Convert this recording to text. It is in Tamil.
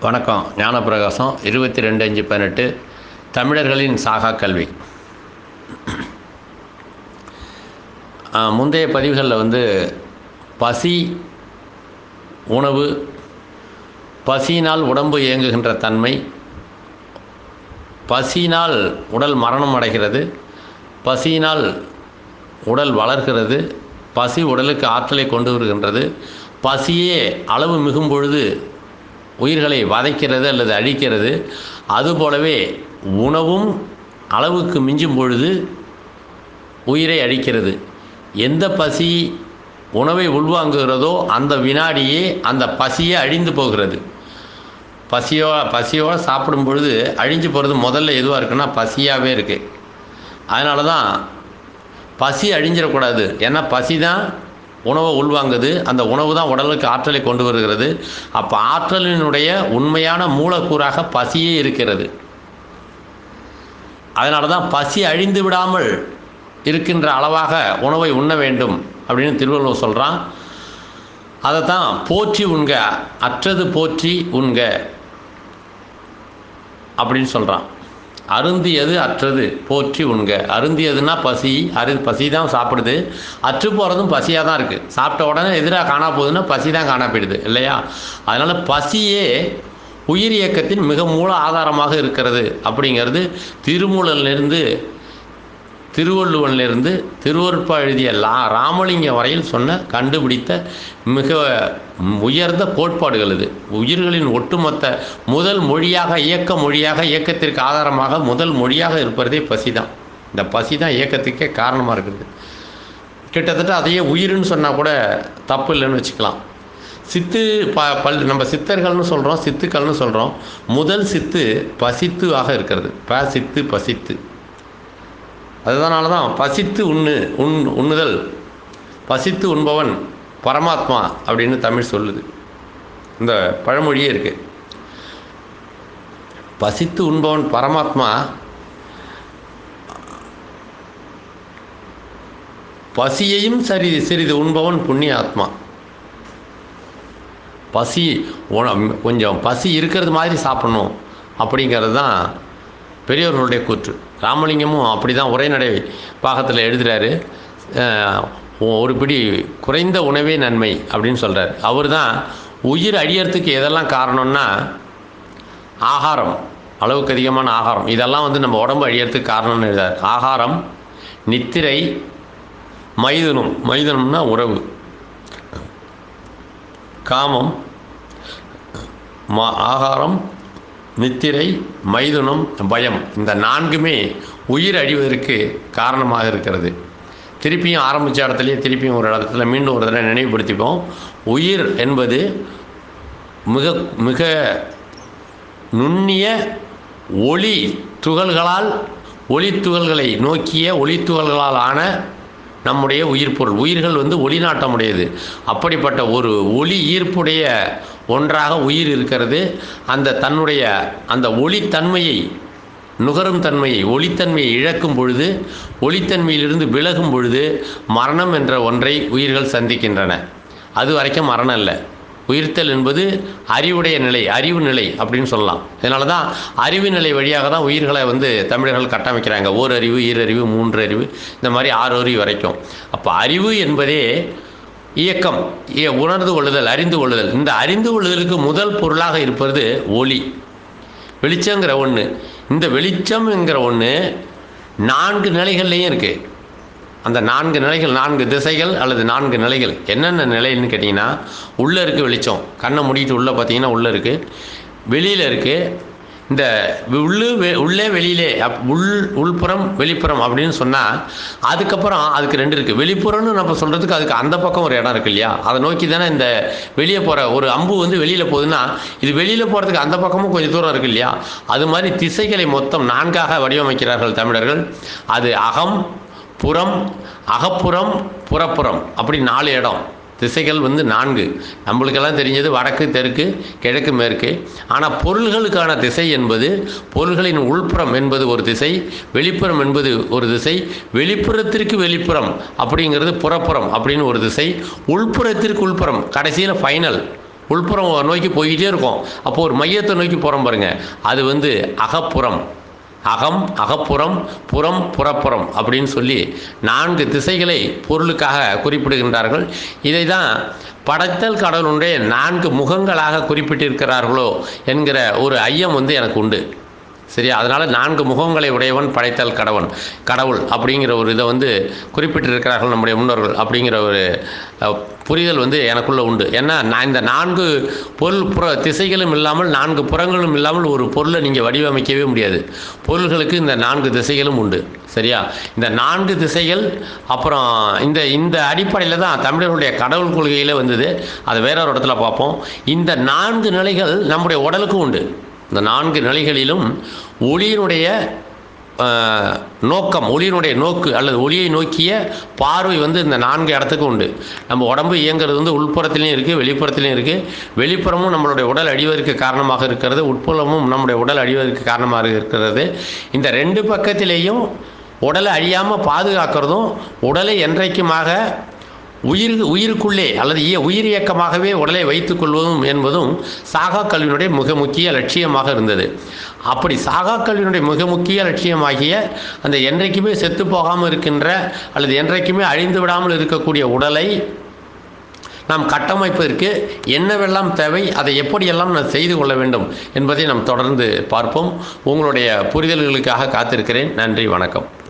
வணக்கம் ஞானப்பிரகாசம் இருபத்தி ரெண்டு அஞ்சு பதினெட்டு தமிழர்களின் சாகா கல்வி ஆ, முந்தைய பதிவுகளில் வந்து பசி உணவு பசியினால் உடம்பு இயங்குகின்ற தன்மை பசியினால் உடல் மரணம் அடைகிறது பசியினால் உடல் வளர்கிறது பசி உடலுக்கு ஆற்றலை கொண்டு வருகின்றது பசியே அளவு மிகும் பொழுது உயிர்களை வதைக்கிறது அல்லது அழிக்கிறது அதுபோலவே உணவும் அளவுக்கு மிஞ்சும் பொழுது உயிரை அழிக்கிறது எந்த பசி உணவை உள்வாங்குகிறதோ அந்த வினாடியே அந்த பசியே அழிந்து போகிறது பசியோ பசியோடு சாப்பிடும் பொழுது அழிஞ்சு போகிறது முதல்ல எதுவாக இருக்குன்னா பசியாகவே இருக்குது அதனால தான் பசி அழிஞ்சிடக்கூடாது ஏன்னா பசி தான் உணவை உள்வாங்குது அந்த உணவு தான் உடலுக்கு ஆற்றலை கொண்டு வருகிறது அப்போ ஆற்றலினுடைய உண்மையான மூலக்கூறாக பசியே இருக்கிறது அதனால தான் பசி அழிந்து விடாமல் இருக்கின்ற அளவாக உணவை உண்ண வேண்டும் அப்படின்னு திருவள்ளுவர் சொல்கிறான் அதை தான் போற்றி உண்க அற்றது போற்றி உண்க அப்படின்னு சொல்கிறான் அருந்தியது அற்றது போற்றி உண்க அருந்தியதுன்னா பசி அரு பசி தான் சாப்பிடுது அற்று போகிறதும் பசியாக தான் இருக்குது சாப்பிட்ட உடனே எதிராக காணா போகுதுன்னா பசி தான் காணா போயிடுது இல்லையா அதனால் பசியே உயிர் இயக்கத்தின் மிக மூல ஆதாரமாக இருக்கிறது அப்படிங்கிறது திருமூலனிலிருந்து திருவள்ளுவனிலிருந்து திருவருட்பா எழுதிய லா ராமலிங்கம் வரையில் சொன்ன கண்டுபிடித்த மிக உயர்ந்த கோட்பாடுகள் இது உயிர்களின் ஒட்டுமொத்த முதல் மொழியாக இயக்க மொழியாக இயக்கத்திற்கு ஆதாரமாக முதல் மொழியாக இருப்பதே பசி தான் இந்த பசி தான் இயக்கத்துக்கே காரணமாக இருக்குது கிட்டத்தட்ட அதையே உயிர்னு சொன்னால் கூட தப்பு இல்லைன்னு வச்சுக்கலாம் சித்து ப பல் நம்ம சித்தர்கள்னு சொல்கிறோம் சித்துக்கள்னு சொல்கிறோம் முதல் சித்து பசித்து ஆக இருக்கிறது ப சித்து பசித்து அதனால தான் பசித்து உண்ணு உண் உண்ணுதல் பசித்து உண்பவன் பரமாத்மா அப்படின்னு தமிழ் சொல்லுது இந்த பழமொழியே இருக்கு பசித்து உண்பவன் பரமாத்மா பசியையும் சரி சிறிது உண்பவன் புண்ணிய ஆத்மா பசி உண- கொஞ்சம் பசி இருக்கிறது மாதிரி சாப்பிடணும் அப்படிங்கிறது தான் பெரியவர்களுடைய கூற்று ராமலிங்கமும் அப்படி தான் உரைநடை பாகத்தில் எழுதுகிறாரு அஹ், ஒரு பிடி குறைந்த உணவே நன்மை அப்படின்னு சொல்கிறார் அவர் தான் உயிர் அழியறதுக்கு எதெல்லாம் காரணம்னா ஆகாரம் அளவுக்கு அதிகமான ஆகாரம் இதெல்லாம் வந்து நம்ம உடம்பு அழியறதுக்கு காரணம்னு எழுதார் ஆகாரம் நித்திரை மைதுனம் மைதுனம்னா உறவு காமம் மா ஆகாரம் நித்திரை மைதுனம் பயம் இந்த நான்குமே உயிர் அழிவதற்கு காரணமாக இருக்கிறது திருப்பியும் ஆரம்பித்த இடத்துலையே திருப்பியும் ஒரு இடத்துல மீண்டும் ஒரு தடவை நினைவுபடுத்திப்போம் உயிர் என்பது மிக மிக நுண்ணிய ஒளி துகள்களால் ஒளி துகள்களை நோக்கிய ஒளி துகள்களால் ஆன நம்முடைய உயிர் பொருள் உயிர்கள் வந்து ஒளி நாட்டமுடையது அப்படிப்பட்ட ஒரு ஒளி ஈர்ப்புடைய ஒன்றாக உயிர் இருக்கிறது அந்த தன்னுடைய அந்த ஒளித்தன்மையை நுகரும் தன்மையை ஒளித்தன்மையை இழக்கும் பொழுது ஒளித்தன்மையிலிருந்து விலகும் பொழுது மரணம் என்ற ஒன்றை உயிர்கள் சந்திக்கின்றன அது வரைக்கும் மரணம் இல்லை உயிர்த்தல் என்பது அறிவுடைய நிலை அறிவு நிலை அப்படின்னு சொல்லலாம் இதனால தான் அறிவு நிலை வழியாக தான் உயிர்களை வந்து தமிழர்கள் கட்டமைக்கிறாங்க ஓரறிவு ஈரறிவு மூன்று அறிவு இந்த மாதிரி ஆறு அறிவு வரைக்கும் அப்போ அறிவு என்பதே இயக்கம் இய- உணர்ந்து கொள்ளுதல் அறிந்து கொள்ளுதல் இந்த அறிந்து கொள்ளுதலுக்கு முதல் பொருளாக இருப்பது ஒளி வெளிச்சங்கிற ஒன்று இந்த வெளிச்சம்ங்கிற ஒன்று நான்கு நிலைகள்லேயும் இருக்குது அந்த நான்கு நிலைகள் நான்கு திசைகள் அல்லது நான்கு நிலைகள் என்னென்ன நிலைன்னு கேட்டிங்கன்னா உள்ளே இருக்குது வெளிச்சம் கண்ணை மூடிட்டு உள்ளே பார்த்தீங்கன்னா உள்ளே இருக்குது வெளியில் இருக்குது இந்த உள்ளு வெ- உள்ளே வெளியிலே அப் உள் உள்புறம் வெளிப்புறம் அப்படின்னு சொன்னால் அதுக்கப்புறம் அதுக்கு ரெண்டு இருக்குது வெளிப்புறம்னு நம்ம சொல்கிறதுக்கு அதுக்கு அந்த பக்கம் ஒரு இடம் இருக்கு இல்லையா அதை நோக்கி தானே இந்த வெளியே போகிற ஒரு அம்பு வந்து வெளியில் போகுதுன்னா இது வெளியில் போகிறதுக்கு அந்த பக்கமும் கொஞ்சம் தூரம் இருக்கு இல்லையா அது மாதிரி திசைகளை மொத்தம் நான்காக வடிவமைக்கிறார்கள் தமிழர்கள் அது அகம் புறம் அகப்புறம் புறப்புறம் அப்படி நாலு இடம் திசைகள் வந்து நான்கு நம்மளுக்கெல்லாம் தெரிஞ்சது வடக்கு தெற்கு கிழக்கு மேற்கு ஆனால் பொருள்களுக்கான திசை என்பது பொருள்களின் உள்புறம் என்பது ஒரு திசை வெளிப்புறம் என்பது ஒரு திசை வெளிப்புறத்திற்கு வெளிப்புறம் அப்படிங்கிறது புறப்புறம் அப்படின்னு ஒரு திசை உள்புறத்திற்கு உள்புறம் கடைசியில் ஃபைனல் உள்புறம் நோக்கி போய்கிட்டே இருக்கும் அப்போ ஒரு மையத்தை நோக்கி போகிறோம் பாருங்க அது வந்து அகப்புறம் அகம் அகப்புறம் புறம் புறப்புறம் அப்படின்னு சொல்லி நான்கு திசைகளை பொருளுக்காக குறிப்பிடுகின்றார்கள் இதை தான் படைத்தல் கடவுளுடைய நான்கு முகங்களாக குறிப்பிட்டிருக்கிறார்களோ என்கிற ஒரு ஐயம் வந்து எனக்கு உண்டு சரியா அதனால் நான்கு முகங்களை உடையவன் படைத்தல் கடவன் கடவுள் அப்படிங்கிற ஒரு இதை வந்து குறிப்பிட்டிருக்கிறார்கள் நம்முடைய முன்னோர்கள் அப்படிங்கிற ஒரு அஹ், புரிதல் வந்து எனக்குள்ளே உண்டு ஏன்னா நான் இந்த நான்கு பொருள் புற திசைகளும் இல்லாமல் நான்கு புறங்களும் இல்லாமல் ஒரு பொருளை நீங்கள் வடிவமைக்கவே முடியாது பொருள்களுக்கு இந்த நான்கு திசைகளும் உண்டு சரியா இந்த நான்கு திசைகள் அப்புறம் இந்த இந்த அடிப்படையில் தான் தமிழர்களுடைய கடவுள் கொள்கையில் வந்தது அதை வேற ஒரு இடத்துல பார்ப்போம் இந்த நான்கு நிலைகள் நம்முடைய உடலுக்கும் உண்டு இந்த நான்கு நிலைகளிலும் ஒளியினுடைய ஆஹ், நோக்கம் ஒளியினுடைய நோக்கு அல்லது ஒளியை நோக்கிய பார்வை வந்து இந்த நான்கு இடத்துக்கு உண்டு நம்ம உடம்பு இயங்குறது வந்து உள்புறத்துலேயும் இருக்குது வெளிப்புறத்துலேயும் இருக்குது வெளிப்புறமும் நம்மளுடைய உடல் அழிவதற்கு காரணமாக இருக்கிறது உட்புறமும் நம்முடைய உடல் அழிவதற்கு காரணமாக இருக்கிறது இந்த ரெண்டு பக்கத்திலேயும் உடலை அழியாமல் பாதுகாக்கிறதும் உடலை என்றைக்குமாக உயிர் உயிருக்குள்ளே அல்லது இய உயிர் இயக்கமாகவே உடலை வைத்துக் கொள்வதும் என்பதும் சாகா கல்வியினுடைய மிக முக்கிய லட்சியமாக இருந்தது அப்படி சாகா கல்வியினுடைய மிக முக்கிய லட்சியமாகிய அந்த என்றைக்குமே செத்து போகாமல் இருக்கின்ற அல்லது என்றைக்குமே அழிந்து விடாமல் இருக்கக்கூடிய உடலை நாம் கட்டமைப்பதற்கு என்னவெல்லாம் தேவை அதை எப்படியெல்லாம் நாம் செய்து கொள்ள வேண்டும் என்பதை நாம் தொடர்ந்து பார்ப்போம் உங்களுடைய புரிதல்களுக்காக காத்திருக்கிறேன் நன்றி வணக்கம்